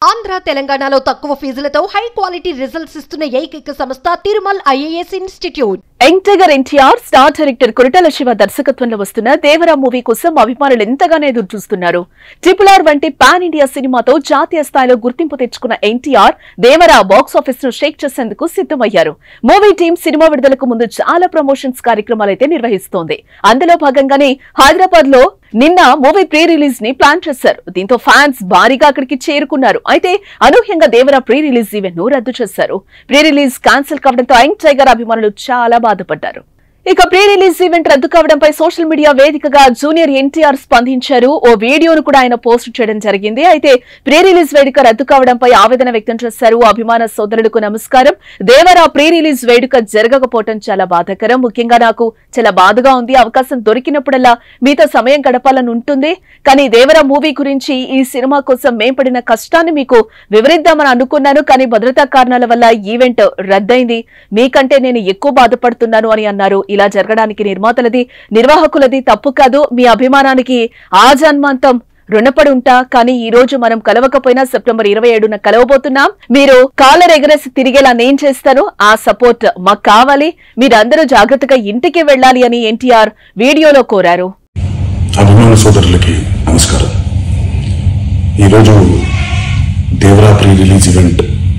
ఆంధ్ర తెలంగాణలో తక్కువ ఫీజులతో high quality results ఇస్తున్న ఏకైక సంస్థ Thirumal IAS institute young tiger NTR star director Koratala Siva దర్శకత్వంలో వస్తున్న దేవరా మూవీ కోసం అభిమానులు ఎంతగానో ఎదురు చూస్తున్నారు ట్రిపుల్ ఆర్ వంటి పాన్ ఇండియా సినిమాతో జాతీయ స్థాయిలో గుర్తింపు తెచ్చుకున్న ఎన్టీఆర్ దేవరా బాక్స్ ఆఫీస్ ను షేక్ చేసేందుకు సిద్ధమయ్యారు మూవీ టీం సినిమా విడుదలకు ముందు చాలా ప్రమోషన్స్ కార్యక్రమాలైతే నిర్వహిస్తోంది అందులో భాగంగానే హైదరాబాద్ లో నిన్న మూవీ ప్రీ రిలీజ్ ని ప్లాన్ చేశారు దీంతో ఫ్యాన్స్ భారీగా అక్కడికి చేరుకున్నారు అయితే అనూహ్యంగా దేవరా ప్రీ రిలీజ్ ఈవెంట్ ను రద్దు చేశారు ప్రీ రిలీజ్ క్యాన్సిల్ కావడంతో యంగ్ టైగర్ అభిమానులు చాలా బాధపడ్డారు ఇక ప్రీ రిలీజ్ ఈవెంట్ రద్దు కావడంపై సోషల్ మీడియా వేదికగా జూనియర్ ఎన్టీఆర్ స్పందించారు ఓ వీడియోను కూడా ఆయన పోస్ట్ చేయడం జరిగింది అయితే ప్రీ రిలీజ్ వేడుక రద్దు కావడంపై ఆవేదన వ్యక్తం చేశారు అభిమాన సోదరులకు నమస్కారం దేవరా ప్రీ రిలీజ్ వేడుక జరగకపోవడం చాలా బాధాకరం ముఖ్యంగా నాకు చాలా బాధగా ఉంది అవకాశం దొరికినప్పుడల్లా మీతో సమయం గడపాలని ఉంటుంది కానీ దేవరా మూవీ గురించి ఈ సినిమా కోసం మేం పడిన కష్టాన్ని మీకు వివరిద్దామని అనుకున్నాను కానీ భద్రతా కారణాల వల్ల ఈవెంట్ రద్దయింది మీకంటే నేను ఎక్కువ బాధపడుతున్నాను అని అన్నారు ఇలా జరగడానికి నిర్మాతలది నిర్వాహకులది తప్పు కాదు మీ అభిమానానికి ఆ జన్మాంతం రుణపడి ఉంటా కానీ ఈ రోజు మనం కలవకపోయినా సెప్టెంబర్ ఇరవై ఏడున కలవబోతున్నాం మీరు కాలర్ ఎగరేసి తిరిగేలా నేను చేస్తాను ఆ సపోర్ట్ మాకు కావాలి మీరందరూ జాగ్రత్తగా ఇంటికి వెళ్ళాలి అని ఎన్టీఆర్ వీడియోలో కోరారు అభిమాన సోదరులకి నమస్కారం ఈరోజు దేవరా ప్రీ రిలీజ్ ఈవెంట్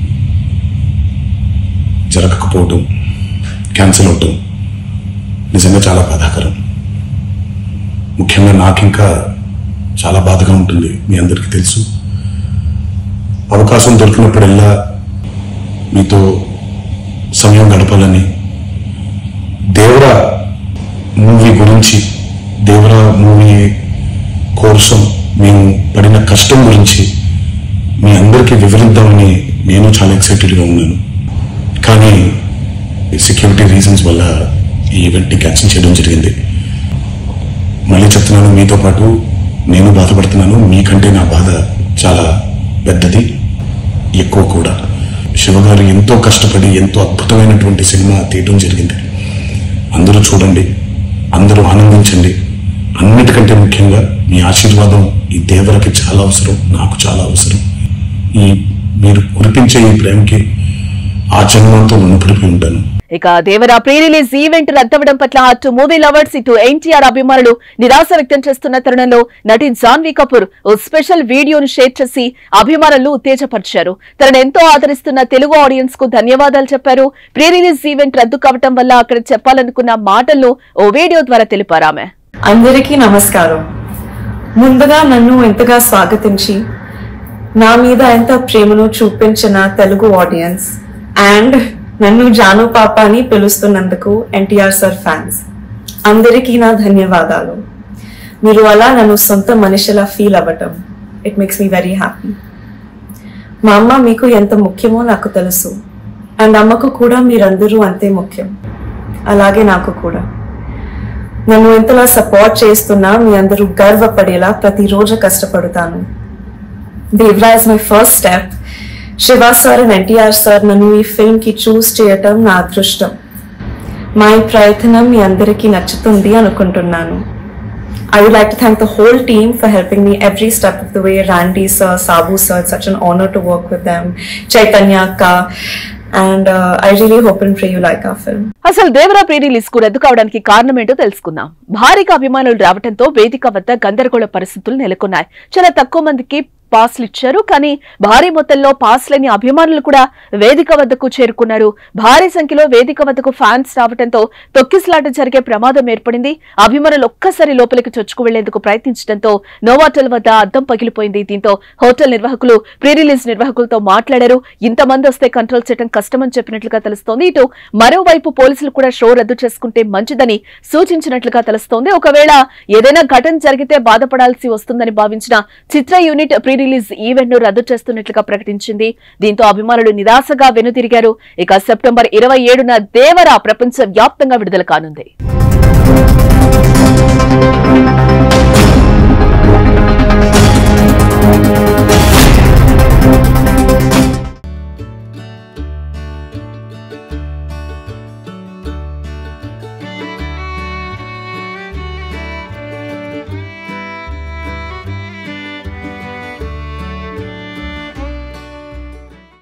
జరగకపోవటం క్యాన్సిల్ అవటం నిజంగా చాలా బాధాకరం ముఖ్యంగా నాకు ఇంకా చాలా బాధగా ఉంటుంది మీ అందరికీ తెలుసు అవకాశం దొరికినప్పుడల్లా మీతో సమయం గడపాలని దేవరా మూవీ గురించి దేవరా మూవీ కోసం మేము పడిన కష్టం గురించి మీ అందరికీ వివరిద్దామని నేను చాలా ఎక్సైటెడ్గా ఉన్నాను కానీ సెక్యూరిటీ రీజన్స్ వల్ల ఈ ఈవెంట్ని క్యాన్సిల్ చేయడం జరిగింది మళ్ళీ చెప్తున్నాను మీతో పాటు నేను బాధపడుతున్నాను మీకంటే నా బాధ చాలా పెద్దది ఎక్కువ కూడా శివగారు ఎంతో కష్టపడి ఎంతో అద్భుతమైనటువంటి సినిమా తీయడం జరిగింది అందరూ చూడండి అందరూ ఆనందించండి అన్నిటికంటే ముఖ్యంగా మీ ఆశీర్వాదం ఈ దేవరకి చాలా అవసరం నాకు చాలా అవసరం ఈ మీరు కురిపించే ఈ ప్రేమకి ఆ జన్మంతో రుణపడిపోయి ఉంటాను ఇక దేవరా ప్రీ రిలీజ్ ఈవెంట్ రద్దవడం పట్ల అటు మూవీ లవర్స్ ఇటు ఎన్టీఆర్ అభిమానులు నిరాశ వ్యక్తం చేస్తున్న తరుణంలో నటి జాన్వీ కపూర్ ఓ స్పెషల్ వీడియోను షేర్ చేసి అభిమానులను ఉత్తేజపరిచారు తనను ఎంతో ఆదరిస్తున్న తెలుగు ఆడియన్స్ కు ధన్యవాదాలు చెప్పారు ప్రీ రిలీజ్ ఈవెంట్ రద్దు కావటం వల్ల అక్కడ చెప్పాలనుకున్న మాటలను ఓ వీడియో ద్వారా తెలిపారు ఆమె అందరికీ నమస్కారం ముందుగా నన్ను ఎంతగా స్వాగతించి నా మీద ఎంత ప్రేమను చూపించిన తెలుగు ఆడియన్స్ అండ్ నన్ను జాను పాప అని పిలుస్తున్నందుకు ఎన్టీఆర్ సార్ ఫ్యాన్స్ అందరికీ నా ధన్యవాదాలు మీరు అలా నన్ను సొంత మనిషిలా ఫీల్ అవ్వటం it makes me very happy మా అమ్మ మీకు ఎంత ముఖ్యమో నాకు తెలుసు అండ్ అమ్మకు కూడా మీరందరూ అంతే ముఖ్యం అలాగే నాకు కూడా నన్ను ఎంతలా సపోర్ట్ చేస్తున్నా మీ అందరూ గర్వపడేలా ప్రతిరోజు కష్టపడతాను Devara is my first step Siva sir and NTR sir నన్ను ఈ ఫిల్మ్ కి చూస్ చేయటం నా అదృష్టం మా ఈ ప్రయత్నం మీ అందరికీ నచ్చుతుంది అనుకుంటున్నాను I would like to thank the whole team for helping me every step of the way. Randy sir, Sabu sir, it's such an honor to work with them. Chaitanya Akka, and uh, I really hope and pray you like our film. అసలు Devara pre release కు రద్దు కావడానికి కారణమేంటో తెలుసుకుందాం భారీగా అభిమానులు రావడంతో వేదిక వద్ద గందరగోళ పరిస్థితులు నెలకొన్నాయి చాలా తక్కువ మందికి పాస్లు ఇచ్చారు కానీ భారీ మొత్తంలో పాస్ లేని అభిమానులు కూడా వేదిక వద్దకు చేరుకున్నారు భారీ సంఖ్యలో వేదిక వద్దకు ఫ్యాన్స్ రావడంతో తొక్కిసలాట జరిగే ప్రమాదం ఏర్పడింది అభిమానులు ఒక్కసారి లోపలికి చొచ్చుకు వెళ్లేందుకు ప్రయత్నించడంతో నోవాటల్ వద్ద అద్దం పగిలిపోయింది దీంతో హోటల్ నిర్వాహకులు ప్రీ రిలీజ్ నిర్వాహకులతో మాట్లాడారు ఇంతమంది వస్తే కంట్రోల్ చేయడం కష్టమని చెప్పినట్లుగా తెలుస్తోంది ఇటు మరోవైపు పోలీసులు కూడా షో రద్దు చేసుకుంటే మంచిదని సూచించినట్లుగా తెలుస్తోంది ఒకవేళ ఏదైనా ఘటన జరిగితే బాధపడాల్సి వస్తుందని భావించిన చిత్ర యూనిట్ ప్రీ రిలీజ్ ఈవెంట్ ను రద్దు చేస్తున్నట్లుగా ప్రకటించింది దీంతో అభిమానులు నిరాశగా వెనుతిరిగారు ఇక సెప్టెంబర్ ఇరవై ఏడున దేవర ప్రపంచ వ్యాప్తంగా విడుదల కానుంది